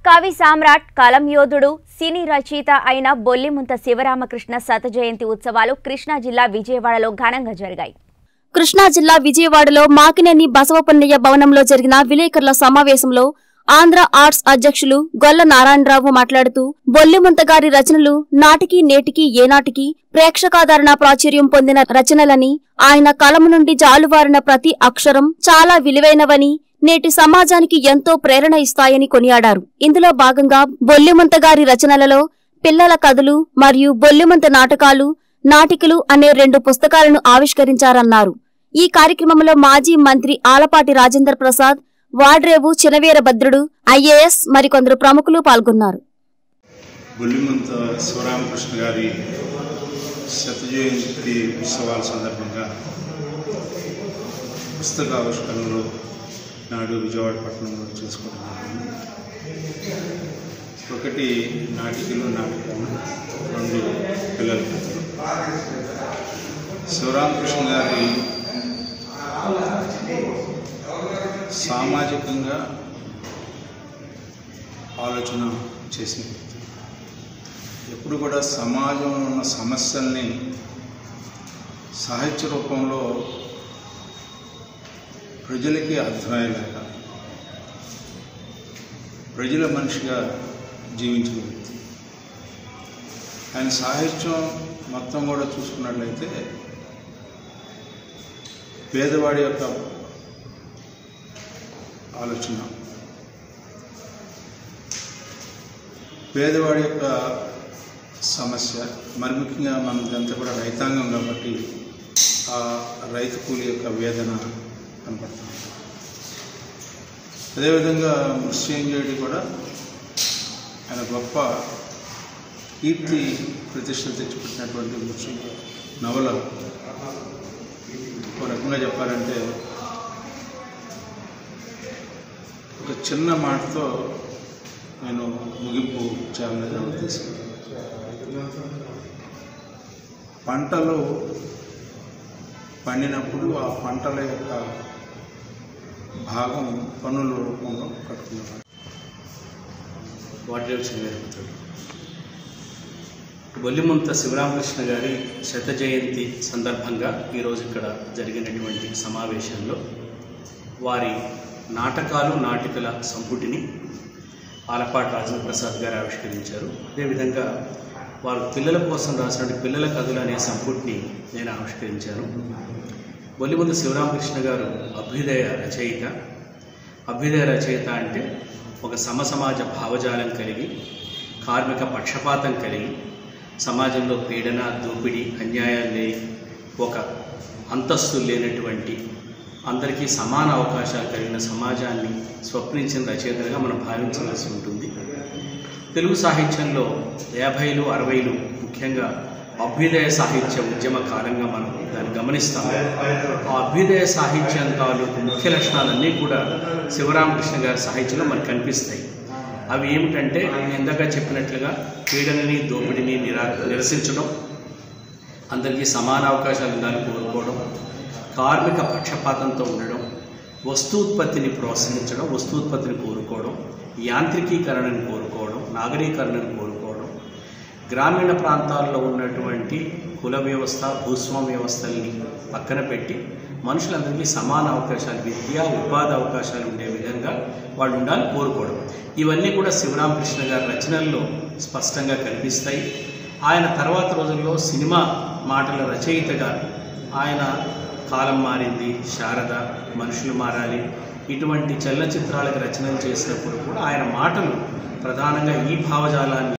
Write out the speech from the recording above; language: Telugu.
కవి సామ్రాట్ కలం యోధుడు సినీ రచయిత అయిన బొల్లిముంత శివరామకృష్ణ శత జయంతి ఉత్సవాలు కృష్ణా జిల్లా విజయవాడలో ఘనంగా జరిగాయి కృష్ణా జిల్లా విజయవాడలో మాకినేని బసవపున్నయ్య భవనంలో జరిగిన విలేకరుల సమావేశంలో ఆంధ్ర ఆర్ట్స్ అధ్యక్షులు గొల్ల నారాయణరావు మాట్లాడుతూ బొల్లిముంత గారి రచనలు నాటికి నేటికి ఏనాటికి ప్రేక్షకాదరణ ప్రాచుర్యం పొందిన రచనలని ఆయన కలము నుండి జాలువారిన ప్రతి అక్షరం చాలా విలువైనవని నేటి సమాజానికి ఎంతో ప్రేరణ ఇస్తాయని కొనియాడారు ఇందులో భాగంగా బొల్లిమంత గారి రచనలలో పిల్లల కథలు మరియు బొల్లిమంత నాటకాలు నాటికలు అనే రెండు పుస్తకాలను ఆవిష్కరించారన్నారు ఈ కార్యక్రమంలో మాజీ మంత్రి ఆలపాటి రాజేందర్ ప్రసాద్ వాడ్రేవు చినవీరభద్రుడు ఐఏఎస్ మరికొందరు ప్రముఖులు పాల్గొన్నారు బొల్లిమంత శివరామకృష్ణ గారి శత జయంతి ఉత్సవాల సందర్భంగా పుస్తక ఆవిష్కరణలు నాడు విజయవాడ పట్టణంలో చేసుకుంటున్నాము ఒకటి నాటికలు నాటకాలు రెండు పిల్లల కథలు శివరామకృష్ణ గారి సామాజికంగా ఆలోచన చేసిన వ్యక్తి ఎప్పుడు కూడా సమాజంలో ఉన్న సమస్యల్ని సాహిత్య రూపంలో ప్రజలకి అర్థమయ్యేలాగా ప్రజల మనిషిగా జీవించిన వ్యక్తి ఆయన సాహిత్యం మొత్తం కూడా చూసుకున్నట్లయితే పేదవాడి యొక్క ఆలోచన పేదవాడి యొక్క సమస్య మరి ముఖ్యంగా మనదంతా కూడా రైతాంగం కాబట్టి ఆ రైతు కూలి యొక్క వేదన కనపడుతుంది అదేవిధంగా మృత్యుంజయుడి కూడా ఆయన గొప్ప కీర్తి ప్రతిష్టలు తెచ్చిపెట్టినటువంటి మృత్యుంజయ నవల ఒక రకంగా చెప్పాలంటే ఒక చిన్న మాటతో నేను ముగింపు చేయాలనేది నా ఉద్దేశం పంటలు పండినప్పుడు ఆ పంటల యొక్క భాగం పన్నుల రూపంలో కట్టుకున్నారు వాడ్రేవ్ చిన్నవేరుపుతాడు బొల్లిముంత శివరామకృష్ణ గారి శత జయంతి సందర్భంగా ఈరోజు ఇక్కడ జరిగినటువంటి సమావేశంలో వారి నాటకాలు నాటికల సంపుటిని ఆలపాటి రాజేంద్ర ప్రసాద్ గారు ఆవిష్కరించారు అదేవిధంగా వారు పిల్లల కోసం రాసినటువంటి పిల్లల కథలు అనే సంపుటిని నేను ఆవిష్కరించాను బొల్లిముందు శివరామకృష్ణ గారు అభ్యుదయ రచయిత అభ్యుదయ రచయిత అంటే ఒక సమసమాజ భావజాలం కలిగి కార్మిక పక్షపాతం కలిగి సమాజంలో పీడన దోపిడీ అన్యాయాలు లేని ఒక అంతస్తు లేనటువంటి అందరికీ సమాన అవకాశాలు కలిగిన సమాజాన్ని స్వప్నించిన రచయితలుగా మనం భావించవలసి ఉంటుంది తెలుగు సాహిత్యంలో యాభైలు అరవైలు ముఖ్యంగా అభ్యుదయ సాహిత్య ఉద్యమ కాలంగా మనం దాన్ని గమనిస్తాము ఆ అభ్యుదయ సాహిత్యం తాలూకు ముఖ్య లక్షణాలన్నీ కూడా శివరామకృష్ణ గారి సాహిత్యంలో మనకు కనిపిస్తాయి అవి ఏమిటంటే నేను ఇందాక చెప్పినట్లుగా పీడనని దోపిడిని నిరా నిరసించడం అందరికీ సమాన అవకాశాలు ఉండాలని కోరుకోవడం కార్మిక పక్షపాతంతో ఉండడం వస్తూత్పత్తిని ప్రోత్సహించడం వస్తూత్పత్తిని కోరుకోవడం యాంత్రికీకరణను కోరుకోవడం నాగరీకరణను కోరుకోవడం గ్రామీణ ప్రాంతాల్లో ఉన్నటువంటి కుల వ్యవస్థ భూస్వామ్య వ్యవస్థల్ని పక్కన పెట్టి మనుషులందరికీ సమాన అవకాశాలు విద్యా ఉపాధి అవకాశాలు ఉండే విధంగా వాళ్ళు ఉండాలని కోరుకోవడం ఇవన్నీ కూడా శివరామకృష్ణ గారి రచనల్లో స్పష్టంగా కనిపిస్తాయి ఆయన తర్వాత రోజుల్లో సినిమా మాటల రచయితగా ఆయన కాలం మారింది శారద మనుషులు మారాలి ఇటువంటి చలనచిత్రాలకు రచనలు చేసినప్పుడు కూడా ఆయన మాటలు ప్రధానంగా ఈ భావజాలాన్ని